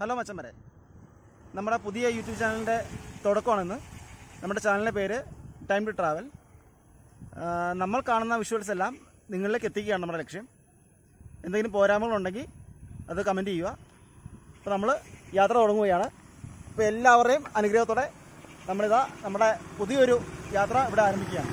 Hello മച്ചന്മാരെ നമ്മുടെ പുതിയ യൂട്യൂബ് ചാനലിൻ്റെ തുടക്കമാണിന്ന് നമ്മുടെ ചാനലിൻ്റെ പേര് ടൈം ടു ട്രാവൽ നമ്മൾ കാണുന്ന വിഷ്വൽസ് എല്ലാം നിങ്ങളിലേക്ക് എത്തിക്കുകയാണ് നമ്മുടെ ലക്ഷ്യം എന്തെങ്കിലും പോരായ്മകളുണ്ടെങ്കിൽ അത് കമൻറ്റ് ചെയ്യുക അപ്പോൾ നമ്മൾ യാത്ര തുടങ്ങുകയാണ് അപ്പോൾ എല്ലാവരുടെയും അനുഗ്രഹത്തോടെ നമ്മളിതാ നമ്മുടെ പുതിയൊരു യാത്ര ഇവിടെ ആരംഭിക്കുകയാണ്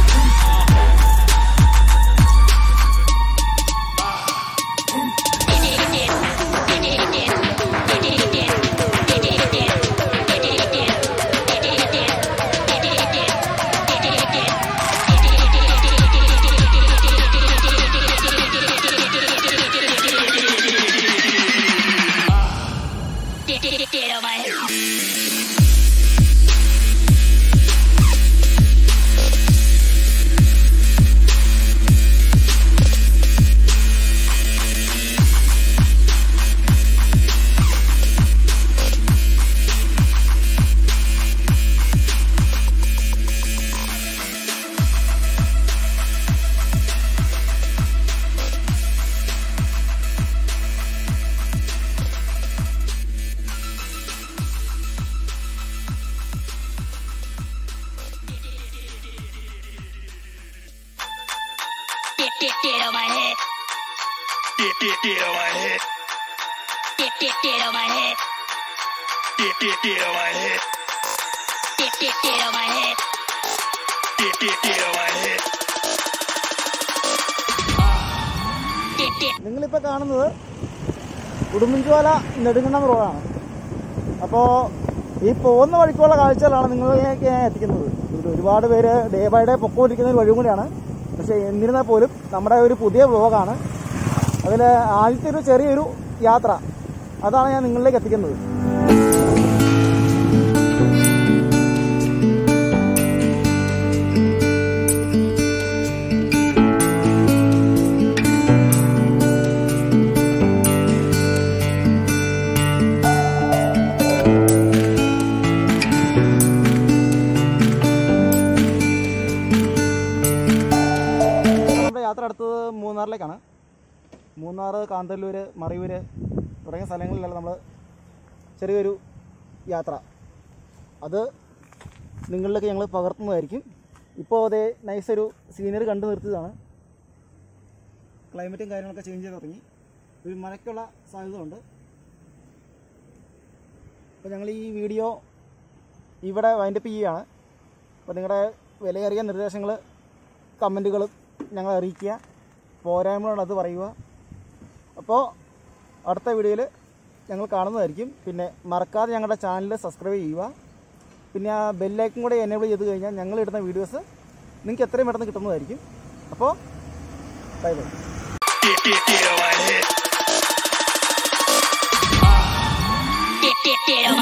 Get on my head. Get, get, get on my head. Get, get, get on my head. Get, get, get on my head. Get, get, get on my head. Get, get, get on my head. Get, get, get on my head. Get, get, നിങ്ങളിപ്പോൾ കാണുന്നത് ഉടുമ്പൻചോല നെടുങ്കണ്ടം റോഡാണ് അപ്പോൾ ഈ പോകുന്ന വഴിക്കുള്ള കാഴ്ചകളാണ് നിങ്ങളിലേക്ക് ഞാൻ എത്തിക്കുന്നത് ഇത് ഒരുപാട് പേര് ഡേ ബൈ ഡേ പൊക്കോണ്ടിരിക്കുന്ന ഒരു വഴിയും കൂടിയാണ് പക്ഷേ എന്നിരുന്നാൽ പോലും നമ്മുടെ ഒരു പുതിയ വ്ലോഗാണ് അതിൽ ആദ്യത്തെ ഒരു ചെറിയൊരു യാത്ര അതാണ് ഞാൻ നിങ്ങളിലേക്ക് എത്തിക്കുന്നത് നമ്മുടെ യാത്ര അടുത്തത് മൂന്നാറിലേക്കാണ് മൂന്നാർ കാന്തല്ലൂർ മറയൂർ തുടങ്ങിയ സ്ഥലങ്ങളിലാണ് നമ്മൾ ചെറിയൊരു യാത്ര അത് നിങ്ങളിലേക്ക് ഞങ്ങൾ പകർത്തുന്നതായിരിക്കും ഇപ്പോൾ അതേ നൈസ് ഒരു സീനറി കണ്ടു നിർത്തിയതാണ് ക്ലൈമറ്റും കാര്യങ്ങളൊക്കെ ചേഞ്ച് ചെയ്ത് തുടങ്ങി ഒരു മഴയ്ക്കുള്ള സാധ്യത ഉണ്ട് അപ്പോൾ ഞങ്ങൾ ഈ വീഡിയോ ഇവിടെ വൈൻഡപ്പ് ചെയ്യുകയാണ് അപ്പോൾ നിങ്ങളുടെ വിലയേറിയ നിർദ്ദേശങ്ങൾ കമൻറ്റുകൾ ഞങ്ങളെ അറിയിക്കുക പോരായ്മകളോട് അത് പറയുക അപ്പോൾ അടുത്ത വീഡിയോയിൽ ഞങ്ങൾ കാണുന്നതായിരിക്കും പിന്നെ മറക്കാതെ ഞങ്ങളുടെ ചാനൽ സബ്സ്ക്രൈബ് ചെയ്യുക പിന്നെ ആ ബെല്ലൈക്കും കൂടെ എനേബിൾ ചെയ്ത് കഴിഞ്ഞാൽ ഞങ്ങൾ ഇടുന്ന വീഡിയോസ് നിങ്ങൾക്ക് എത്രയും പെട്ടെന്ന് കിട്ടുന്നതായിരിക്കും അപ്പോൾ bye bye Get, get, get on my head. get, get, get on